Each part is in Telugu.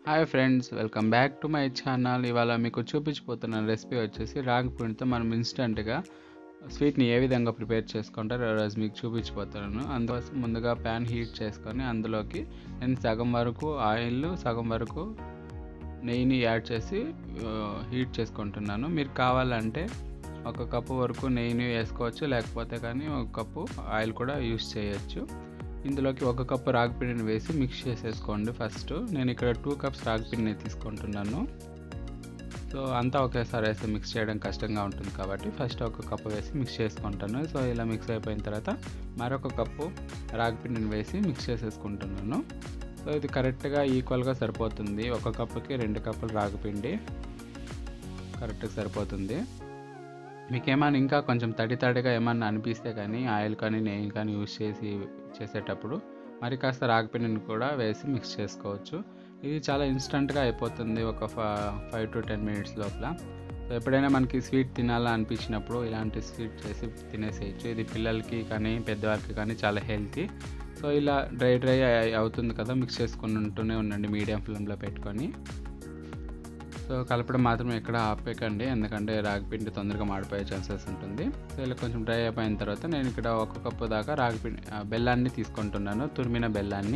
hi friends welcome back to my channel ఇవాళ మీకు చూపించిపోతున్న రెసిపీ వచ్చేసి రాగి పిండితో మనం ఇన్స్టెంట్గా స్వీట్ని ఏ విధంగా ప్రిపేర్ చేసుకుంటారో ఈరోజు మీకు చూపించిపోతున్నాను అందుకోసం ముందుగా ప్యాన్ హీట్ చేసుకొని అందులోకి నేను సగం వరకు ఆయిల్ సగం వరకు నెయ్యిని యాడ్ చేసి హీట్ చేసుకుంటున్నాను మీరు కావాలంటే ఒక కప్పు వరకు నెయ్యిని వేసుకోవచ్చు లేకపోతే కానీ ఒక కప్పు ఆయిల్ కూడా యూస్ చేయొచ్చు ఇందులోకి ఒక కప్పు రాగిపిండిని వేసి మిక్స్ చేసేసుకోండి ఫస్ట్ నేను ఇక్కడ టూ కప్స్ రాగిపిండిని తీసుకుంటున్నాను సో అంతా ఒకేసారి వేసి మిక్స్ చేయడం కష్టంగా ఉంటుంది కాబట్టి ఫస్ట్ ఒక కప్పు వేసి మిక్స్ చేసుకుంటాను సో ఇలా మిక్స్ అయిపోయిన తర్వాత మరొక కప్పు రాగిపిండిని వేసి మిక్స్ చేసేసుకుంటున్నాను సో ఇది కరెక్ట్గా ఈక్వల్గా సరిపోతుంది ఒక కప్పుకి రెండు కప్పులు రాగిపిండి కరెక్ట్గా సరిపోతుంది మీకు ఏమైనా ఇంకా కొంచెం తడి తడిగా ఏమన్నా అనిపిస్తే కానీ ఆయిల్ కానీ నెయ్యి కానీ యూస్ చేసి చేసేటప్పుడు మరి కాస్త రాగిపిండిని కూడా వేసి మిక్స్ చేసుకోవచ్చు ఇది చాలా ఇన్స్టంట్గా అయిపోతుంది ఒక ఫైవ్ టు టెన్ మినిట్స్ లోపల సో ఎప్పుడైనా మనకి స్వీట్ తినాలా అనిపించినప్పుడు ఇలాంటి స్వీట్ చేసి తినేసేయచ్చు ఇది పిల్లలకి కానీ పెద్దవారికి కానీ చాలా హెల్తీ సో ఇలా డ్రై డ్రై అవుతుంది కదా మిక్స్ చేసుకుని ఉంటూనే ఉండండి మీడియం ఫ్లేమ్లో పెట్టుకొని సో కలపడం మాత్రం ఎక్కడ ఆపేకండి ఎందుకంటే రాగిపిండి తొందరగా మాడిపోయే ఛాన్సెస్ ఉంటుంది సో ఇలా కొంచెం డ్రై అయిపోయిన తర్వాత నేను ఇక్కడ ఒక కప్పు దాకా రాగిపిండి బెల్లాన్ని తీసుకుంటున్నాను తురిమిన బెల్లాన్ని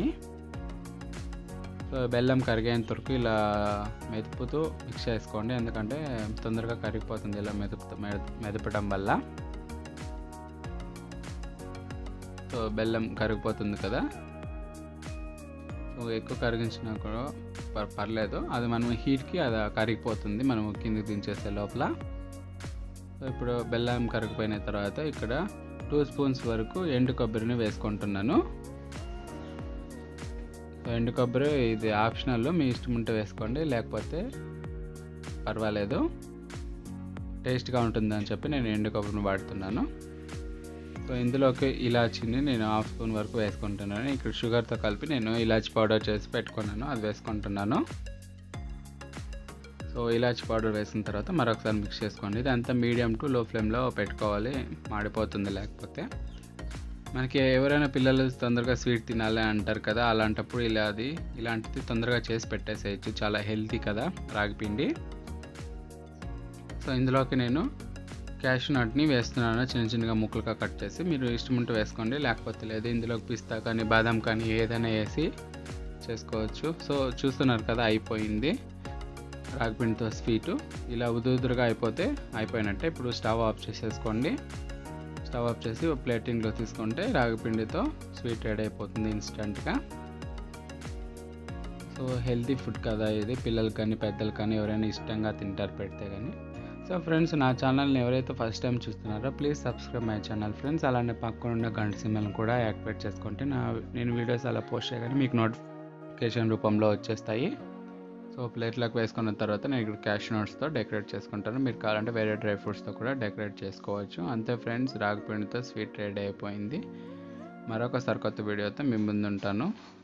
సో బెల్లం కరిగేంత వరకు ఇలా మెదుపుతూ మిక్స్ చేసుకోండి ఎందుకంటే తొందరగా కరిగిపోతుంది ఇలా మెదుపు మెదపడం వల్ల సో బెల్లం కరిగిపోతుంది కదా సో ఎక్కువ కరిగించినా కూడా పర్లేదు అది మనం హీట్కి అది కరిగిపోతుంది మనం కిందికి దించేసే లోపల సో ఇప్పుడు బెల్లం కరిగిపోయిన తర్వాత ఇక్కడ టూ స్పూన్స్ వరకు ఎండు కొబ్బరిని వేసుకుంటున్నాను సో ఎండు కొబ్బరి ఇది ఆప్షనల్ మీ ఇష్టం ఉంటే వేసుకోండి లేకపోతే పర్వాలేదు టేస్ట్గా ఉంటుందని చెప్పి నేను ఎండు కొబ్బరిని వాడుతున్నాను సో ఇందులోకి ఇలాచీని నేను హాఫ్ స్పూన్ వరకు వేసుకుంటున్నాను ఇక్కడ షుగర్తో కలిపి నేను ఇలాచీ పౌడర్ చేసి పెట్టుకున్నాను అది వేసుకుంటున్నాను సో ఇలాచీ పౌడర్ వేసిన తర్వాత మరొకసారి మిక్స్ చేసుకోండి ఇదంతా మీడియం టు లో ఫ్లేమ్లో పెట్టుకోవాలి మాడిపోతుంది లేకపోతే మనకి ఎవరైనా పిల్లలు తొందరగా స్వీట్ తినాలి అంటారు కదా అలాంటప్పుడు ఇలా అది ఇలాంటిది తొందరగా చేసి పెట్టేసేయచ్చు చాలా హెల్తీ కదా రాగిపిండి సో ఇందులోకి నేను క్యాష్ నట్ని వేస్తున్నాను చిన్న చిన్నగా ముక్కలుగా కట్ చేసి మీరు ఇష్టం ఉంటే వేసుకోండి లేకపోతే లేదు ఇందులోకి పిస్తా కానీ బాదం కానీ ఏదైనా వేసి చేసుకోవచ్చు సో చూస్తున్నారు కదా అయిపోయింది రాగిపిండితో స్వీటు ఇలా ఉదురుగా అయిపోతే అయిపోయినట్టే ఇప్పుడు స్టవ్ ఆఫ్ చేసేసుకోండి స్టవ్ ఆఫ్ చేసి ప్లేటింగ్లో తీసుకుంటే రాగిపిండితో స్వీట్ రెడీ అయిపోతుంది ఇన్స్టెంట్గా సో హెల్తీ ఫుడ్ కదా ఇది పిల్లలు కానీ పెద్దలు కానీ ఎవరైనా ఇష్టంగా తింటారు పెడితే కానీ సో ఫ్రెండ్స్ నా ఛానల్ని ఎవరైతే ఫస్ట్ టైం చూస్తున్నారో please subscribe my channel friends అలానే పక్కన ఉన్న గంట సిమ్మల్ని కూడా యాక్టివేట్ చేసుకుంటే నా నేను వీడియోస్ అలా పోస్ట్ చేయగానే మీకు నోటిఫికేషన్ రూపంలో వచ్చేస్తాయి సో ప్లేట్లోకి వేసుకున్న తర్వాత నేను ఇక్కడ క్యాష్ నోట్స్తో డెకరేట్ చేసుకుంటాను మీరు కావాలంటే వేరే డ్రై ఫ్రూట్స్తో కూడా డెకరేట్ చేసుకోవచ్చు అంతే ఫ్రెండ్స్ రాగిపిండితో స్వీట్ రెడీ అయిపోయింది మరొక సరికొత్త వీడియోతో మీ ముందు ఉంటాను